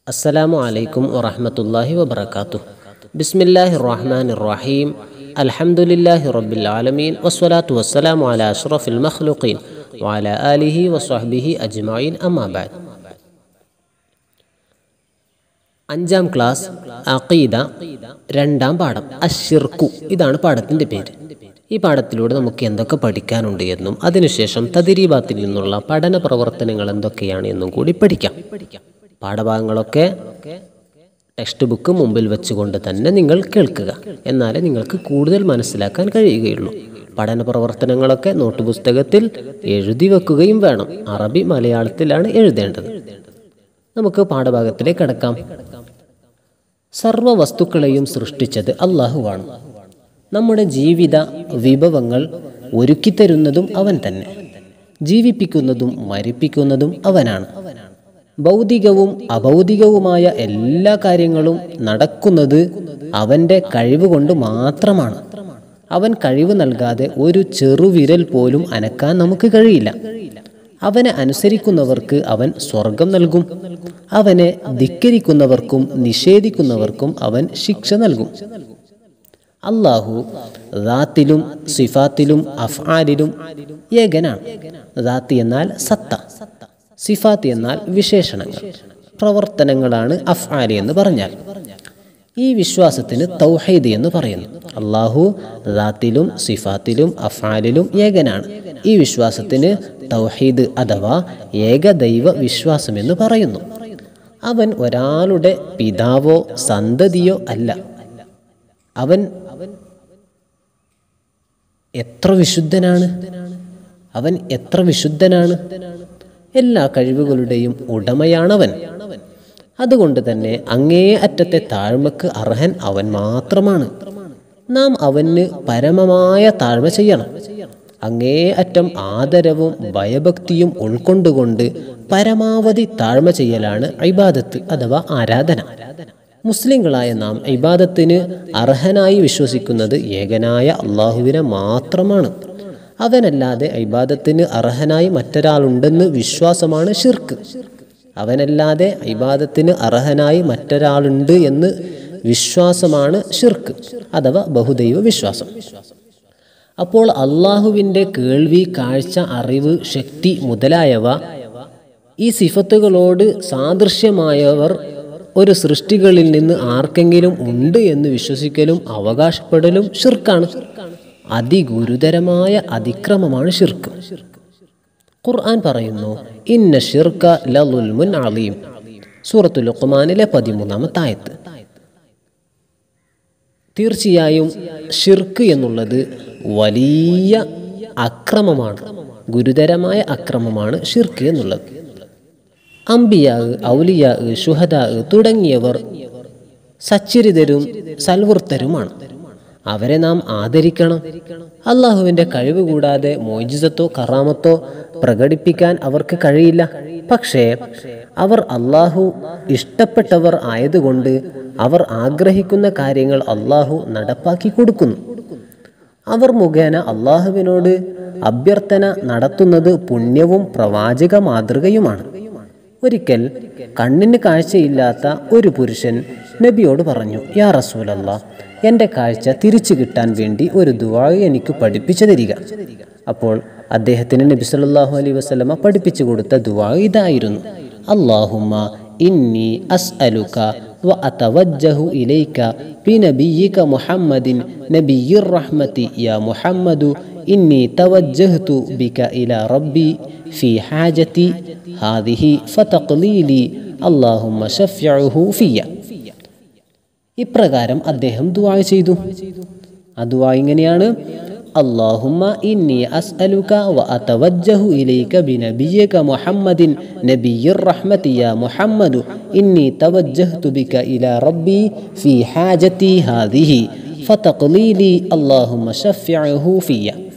السلام عليكم ورحمة الله وبركاته بسم الله الرحمن الرحيم الحمد لله رب العالمين والصلاة والسلام على أشرف المخلوقين وعلى آله وصحبه أجمعين أما بعد അഞ്ചാം ക്ലാസ് അഖീദ രണ്ടാം പാഠം അഷിർക്കു ഇതാണ് പാഠത്തിൻ്റെ പേര് ഈ പാഠത്തിലൂടെ നമുക്ക് എന്തൊക്കെ പഠിക്കാനുണ്ട് എന്നും അതിനുശേഷം തദിരീബാത്തിൽ നിന്നുള്ള പഠന പ്രവർത്തനങ്ങൾ എന്തൊക്കെയാണ് എന്നും കൂടി പഠിക്കാം പാഠഭാഗങ്ങളൊക്കെ ടെക്സ്റ്റ് ബുക്ക് മുമ്പിൽ വെച്ചുകൊണ്ട് തന്നെ നിങ്ങൾ കേൾക്കുക എന്നാലേ നിങ്ങൾക്ക് കൂടുതൽ മനസ്സിലാക്കാൻ കഴിയുകയുള്ളൂ പഠന പ്രവർത്തനങ്ങളൊക്കെ നോട്ട് പുസ്തകത്തിൽ എഴുതി വെക്കുകയും വേണം അറബി മലയാളത്തിലാണ് എഴുതേണ്ടത് നമുക്ക് പാഠഭാഗത്തിലേക്ക് കടക്കാം സർവ വസ്തുക്കളെയും സൃഷ്ടിച്ചത് അള്ളാഹുവാണ് നമ്മുടെ ജീവിത വിഭവങ്ങൾ ഒരുക്കിത്തരുന്നതും അവൻ തന്നെ ജീവിപ്പിക്കുന്നതും മരിപ്പിക്കുന്നതും അവനാണ് ഭൗതികവും അഭൗതികവുമായ എല്ലാ കാര്യങ്ങളും നടക്കുന്നത് അവൻ്റെ കഴിവ് കൊണ്ട് മാത്രമാണ് അവൻ കഴിവ് നൽകാതെ ഒരു ചെറുവിരൽ പോലും അനക്കാൻ നമുക്ക് കഴിയില്ല അവനെ അനുസരിക്കുന്നവർക്ക് അവൻ സ്വർഗം നൽകും അവനെ ധിക്കരിക്കുന്നവർക്കും നിഷേധിക്കുന്നവർക്കും അവൻ ശിക്ഷ നൽകും അള്ളാഹു ദാത്തിലും സിഫാത്തിലും അഫ്ആലിലും ഏകനാണ് ദാത്തി എന്നാൽ സത്ത സിഫാത്ത് എന്നാൽ വിശേഷണങ്ങൾ പ്രവർത്തനങ്ങളാണ് അഫ്ആലി എന്ന് പറഞ്ഞാൽ ഈ വിശ്വാസത്തിന് തൗഹീദ് എന്ന് പറയുന്നു അള്ളാഹു ദാത്തിലും സിഫാത്തിലും അഫാലിലും ഏകനാണ് ഈ വിശ്വാസത്തിന് തൗഹീദ് അഥവാ ഏകദൈവ വിശ്വാസം എന്ന് പറയുന്നു അവൻ ഒരാളുടെ പിതാവോ സന്തതിയോ അല്ല അവൻ എത്ര വിശുദ്ധനാണ് അവൻ എത്ര വിശുദ്ധനാണ് എല്ലാ കഴിവുകളുടെയും ഉടമയാണവൻ അതുകൊണ്ട് തന്നെ അങ്ങേ അറ്റത്തെ താഴ്മക്ക് അർഹൻ അവൻ മാത്രമാണ് നാം അവന് പരമമായ താഴ്മ ചെയ്യണം അങ്ങേ അറ്റം ആദരവും ഭയഭക്തിയും ഉൾക്കൊണ്ടുകൊണ്ട് പരമാവധി താഴ്മ ചെയ്യലാണ് ഇബാദത്ത് അഥവാ ആരാധന മുസ്ലിങ്ങളായ നാം ഇബാദത്തിന് അർഹനായി വിശ്വസിക്കുന്നത് ഏകനായ അള്ളാഹുവിനെ മാത്രമാണ് അവനല്ലാതെ ഇബാദത്തിന് അർഹനായി മറ്റൊരാളുണ്ടെന്ന് വിശ്വാസമാണ് ഷിർക്ക് അവനല്ലാതെ ഇബാദത്തിന് അർഹനായി മറ്റൊരാളുണ്ട് എന്ന് വിശ്വാസമാണ് ഷിർക്ക് അഥവാ ബഹുദൈവ വിശ്വാസം അപ്പോൾ അള്ളാഹുവിൻ്റെ കേൾവി കാഴ്ച അറിവ് ശക്തി മുതലായവ ഈ സിഫത്തുകളോട് സാദൃശ്യമായവർ ഒരു സൃഷ്ടികളിൽ നിന്ന് ആർക്കെങ്കിലും ഉണ്ട് എന്ന് വിശ്വസിക്കലും അവകാശപ്പെടലും ഷിർക്കാണ് അതിഗുരുതരമായ അതിക്രമമാണ് ഷിർക്ക് ഖുർആൻ പറയുന്നു ഇന്ന ഷിർക്ക ലലുൽമുൻ അലീം സൂറത്തുൽ ലുഖ്മാനിലെ പതിമൂന്നാമത്തെ ആയത്ത് തീർച്ചയായും ഷിർക്ക് എന്നുള്ളത് വലിയ അക്രമമാണ് ഗുരുതരമായ അക്രമമാണ് ഷിർക്ക് എന്നുള്ളത് അംബിയാ ഔലിയാ ഷുഹദാ തുടങ്ങിയവർ സച്ചരിതരും സൽവൃത്തരുമാണ് അവരെ നാം ആദരിക്കണം അള്ളാഹുവിൻ്റെ കഴിവ് കൂടാതെ മോജിസത്തോ കറാമത്തോ പ്രകടിപ്പിക്കാൻ അവർക്ക് കഴിയില്ല പക്ഷേ അവർ അള്ളാഹു ഇഷ്ടപ്പെട്ടവർ ആയതുകൊണ്ട് അവർ ആഗ്രഹിക്കുന്ന കാര്യങ്ങൾ അള്ളാഹു നടപ്പാക്കി കൊടുക്കുന്നു അവർ മുഖേന അള്ളാഹുവിനോട് അഭ്യർത്ഥന നടത്തുന്നത് പുണ്യവും പ്രവാചക മാതൃകയുമാണ് ഒരിക്കൽ കണ്ണിന് കാഴ്ചയില്ലാത്ത ഒരു പുരുഷൻ നബിയോട് പറഞ്ഞു യാ റസൂലല്ല എൻ്റെ കാഴ്ച തിരിച്ചു കിട്ടാൻ വേണ്ടി ഒരു ദുവാ എനിക്ക് പഠിപ്പിച്ചു തരിക അപ്പോൾ അദ്ദേഹത്തിന് നബി സല്ലല്ലാഹു അലൈഹി വസല്ലമ പഠിപ്പിച്ചു കൊടുത്ത ദുവാ ഇതായിരുന്നു അള്ളാഹുമ്മ ഇന്നി അസ്അലുക وأتوجه إليك بنبيك محمد نبي الرحمة يا محمد إني توجهت بك إلى ربي في حاجتي هذه فتقضي لي اللهم شفعه في ഇപ്രകാരം അദ്ദേഹം ദുആ ചെയ്തു ആ ദുആ ഇങ്ങനെയാണ് اللهم إني أسألك وأتوجه إليك بنبيك محمد نبي الرحمة يا محمد إني توجهت بك إلى ربي في حاجتي هذه فتقضي لي اللهم شفعه في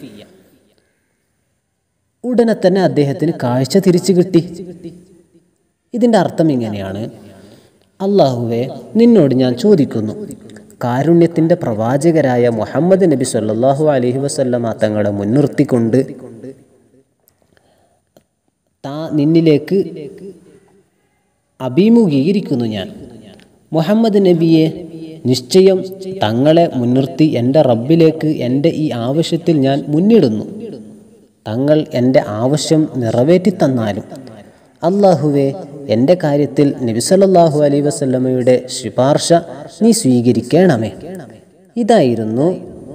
ഉടനെ തന്നെ അദ്ദേഹത്തിന് കാഴ്ച തിരിച്ചു കിട്ടി ഇതിൻ്റെ അർത്ഥം ഇങ്ങനെയാണ് അള്ളാഹുവെ നിന്നോട് ഞാൻ ചോദിക്കുന്നു കാരുണ്യത്തിൻ്റെ പ്രവാചകരായ മുഹമ്മദ് നബി സല്ലാഹു അലഹി വസല്ലമ തങ്ങളെ മുൻനിർത്തിക്കൊണ്ട് താ നിന്നിലേക്ക് അഭിമുഖീകരിക്കുന്നു ഞാൻ മുഹമ്മദ് നബിയെ നിശ്ചയം തങ്ങളെ മുൻനിർത്തി എൻ്റെ റബ്ബിലേക്ക് എൻ്റെ ഈ ആവശ്യത്തിൽ ഞാൻ മുന്നിടുന്നു തങ്ങൾ എൻ്റെ ആവശ്യം നിറവേറ്റി തന്നാലും അള്ളാഹുവെ എൻ്റെ കാര്യത്തിൽ നബിസല്ലാഹു അലൈ വസല്ലമയുടെ ശുപാർശ നീ സ്വീകരിക്കണമേ ഇതായിരുന്നു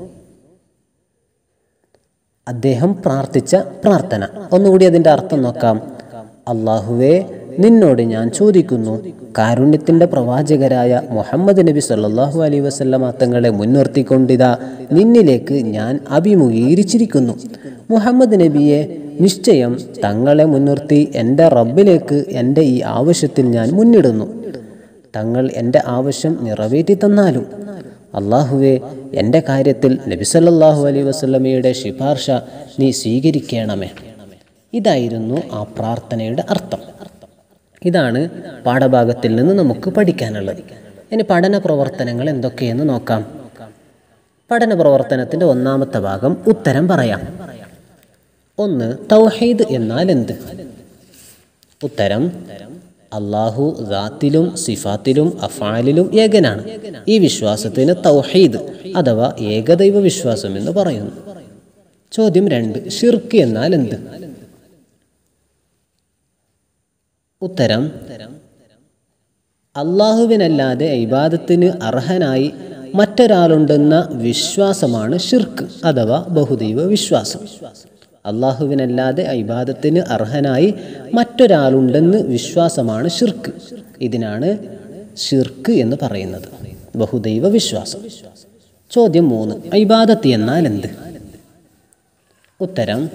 അദ്ദേഹം പ്രാർത്ഥിച്ച പ്രാർത്ഥന ഒന്നുകൂടി അതിൻ്റെ അർത്ഥം നോക്കാം അള്ളാഹുവെ നിന്നോട് ഞാൻ ചോദിക്കുന്നു കാരുണ്യത്തിൻ്റെ പ്രവാചകരായ മുഹമ്മദ് നബി സല്ലാഹു അലൈ വസല്ലമ തങ്ങളെ മുൻനിർത്തിക്കൊണ്ടിതാ നിന്നിലേക്ക് ഞാൻ അഭിമുഖീകരിച്ചിരിക്കുന്നു മുഹമ്മദ് നബിയെ നിശ്ചയം തങ്ങളെ മുൻനിർത്തി എൻ്റെ റബ്ബിലേക്ക് എൻ്റെ ഈ ആവശ്യത്തിൽ ഞാൻ മുന്നിടുന്നു തങ്ങൾ എൻ്റെ ആവശ്യം നിറവേറ്റി തന്നാലും അള്ളാഹുവെ എൻ്റെ കാര്യത്തിൽ നബിസല്ലാഹു അലൈ വസ്ലമയുടെ ശുപാർശ നീ സ്വീകരിക്കണമേ ഇതായിരുന്നു ആ പ്രാർത്ഥനയുടെ അർത്ഥം ഇതാണ് പാഠഭാഗത്തിൽ നിന്ന് നമുക്ക് പഠിക്കാനുള്ളത് ഇനി പഠന പ്രവർത്തനങ്ങൾ എന്തൊക്കെയെന്ന് നോക്കാം പഠന പ്രവർത്തനത്തിൻ്റെ ഒന്നാമത്തെ ഭാഗം ഉത്തരം പറയാം ഒന്ന് തൗഹീദ് എന്നാൽ എന്ത് ഉത്തരം അള്ളാഹു ദാത്തിലും സിഫാത്തിലും അഫാലിലും ഏകനാണ് ഈ വിശ്വാസത്തിന് തൗഹീദ് അഥവാ ഏകദൈവ വിശ്വാസം എന്ന് പറയുന്നു ചോദ്യം രണ്ട് ഷിർക്ക് എന്നാൽ എന്ത് ഉത്തരം അള്ളാഹുവിനല്ലാതെ ഇബാദത്തിന് അർഹനായി മറ്റൊരാളുണ്ടെന്ന വിശ്വാസമാണ് ഷിർക്ക് അഥവാ ബഹുദൈവ വിശ്വാസം അള്ളാഹുവിനല്ലാതെ ഇബാദത്തിന് അർഹനായി മറ്റൊരാളുണ്ടെന്ന് വിശ്വാസമാണ് ഷിർക്ക് ഇതിനാണ് ഷിർക്ക് എന്ന് പറയുന്നത് ബഹുദൈവ വിശ്വാസം ചോദ്യം മൂന്ന് ഇബാദത്ത് എന്നാൽ എന്ത് ഉത്തരം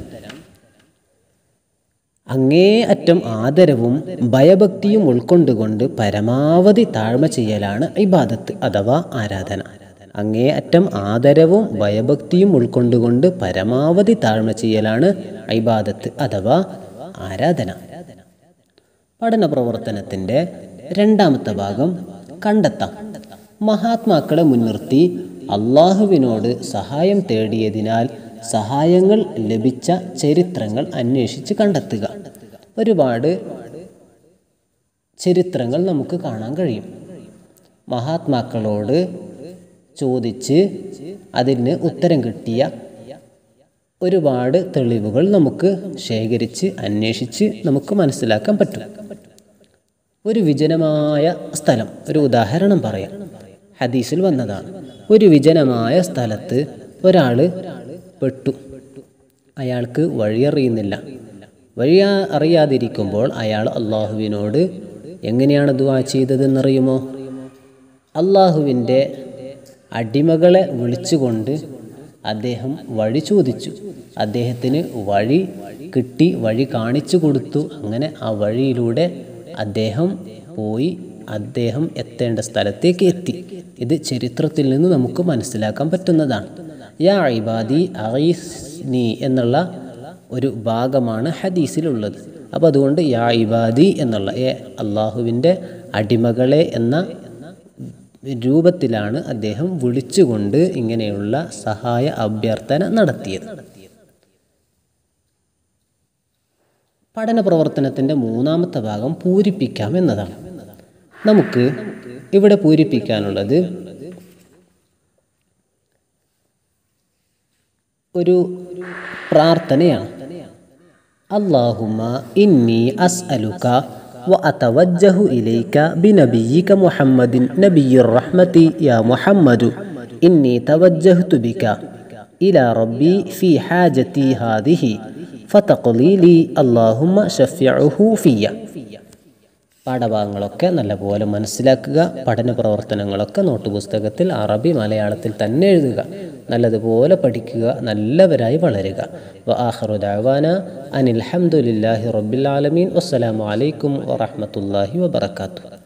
അങ്ങേ അറ്റം ആദരവും ഭയഭക്തിയും ഉൾക്കൊണ്ടുകൊണ്ട് പരമാവധി താഴ്മ ചെയ്യലാണ് ഇബാദത്ത് അഥവാ ആരാധന അങ്ങേ അറ്റം ആദരവും ഭയഭക്തിയും ഉൾക്കൊണ്ടുകൊണ്ട് പരമാവധി താഴ്മ ചെയ്യലാണ് ഇബാദത്ത് അഥവാ ആരാധന പഠന പ്രവർത്തനത്തിൻ്റെ രണ്ടാമത്തെ ഭാഗം കണ്ടെത്താം മഹാത്മാക്കളെ മുൻനിർത്തി അള്ളാഹുവിനോട് സഹായം തേടിയതിനാൽ സഹായങ്ങൾ ലഭിച്ച ചരിത്രങ്ങൾ അന്വേഷിച്ച് കണ്ടെത്തുക ഒരുപാട് ചരിത്രങ്ങൾ നമുക്ക് കാണാൻ കഴിയും മഹാത്മാക്കളോട് ചോദിച്ച് അതിന് ഉത്തരം കിട്ടിയ ഒരുപാട് തെളിവുകൾ നമുക്ക് ശേഖരിച്ച് അന്വേഷിച്ച് നമുക്ക് മനസ്സിലാക്കാൻ പറ്റും ഒരു വിജനമായ സ്ഥലം ഒരു ഉദാഹരണം പറയാം ഹദീസിൽ വന്നതാണ് ഒരു വിജനമായ സ്ഥലത്ത് ഒരാൾ പെട്ടു അയാൾക്ക് വഴിയറിയുന്നില്ല വഴി അറിയാതിരിക്കുമ്പോൾ അയാൾ അള്ളാഹുവിനോട് എങ്ങനെയാണ് ദുവാ ചെയ്തതെന്നറിയുമോ അള്ളാഹുവിൻ്റെ അടിമകളെ വിളിച്ചുകൊണ്ട് അദ്ദേഹം വഴി ചോദിച്ചു അദ്ദേഹത്തിന് വഴി കിട്ടി വഴി കാണിച്ചു കൊടുത്തു അങ്ങനെ ആ വഴിയിലൂടെ അദ്ദേഹം പോയി അദ്ദേഹം എത്തേണ്ട സ്ഥലത്തേക്ക് എത്തി ഇത് ചരിത്രത്തിൽ നിന്ന് നമുക്ക് മനസ്സിലാക്കാൻ പറ്റുന്നതാണ് യാ ഇബാദി അറീസ്നി എന്നുള്ള ഒരു ഭാഗമാണ് ഹദീസിലുള്ളത് അപ്പോൾ അതുകൊണ്ട് യാ ഇബാദി എന്നുള്ള ഏ അള്ളാഹുവിൻ്റെ അടിമകളെ എന്ന രൂപത്തിലാണ് അദ്ദേഹം വിളിച്ചുകൊണ്ട് ഇങ്ങനെയുള്ള സഹായ അഭ്യർത്ഥന നടത്തിയത് പഠന പ്രവർത്തനത്തിൻ്റെ മൂന്നാമത്തെ ഭാഗം പൂരിപ്പിക്കാം എന്നതാണ് നമുക്ക് ഇവിടെ പൂരിപ്പിക്കാനുള്ളത് ഒരു പ്രാർത്ഥനയാണ് അള്ളാഹുമ ഇന്നി അസ്അലുക وأتوجه إليك بنبيك محمد نبي الرحمة يا محمد إني توجهت بك إلى ربي في حاجتي هذه فتقضي لي اللهم شفعه في പാഠഭാഗങ്ങളൊക്കെ നല്ലപോലെ മനസ്സിലാക്കുക പഠന പ്രവർത്തനങ്ങളൊക്കെ നോട്ട് പുസ്തകത്തിൽ അറബി മലയാളത്തിൽ തന്നെ എഴുതുക നല്ലതുപോലെ പഠിക്കുക നല്ലവരായി വളരുക വ ആഖിറു ദഅവാന അനിൽ ഹംദുലില്ലാഹി റബ്ബിൽ ആലമീൻ വസ്സലാമു അലൈക്കും വറഹ്മത്തുള്ളാഹി വബറകാതുഹു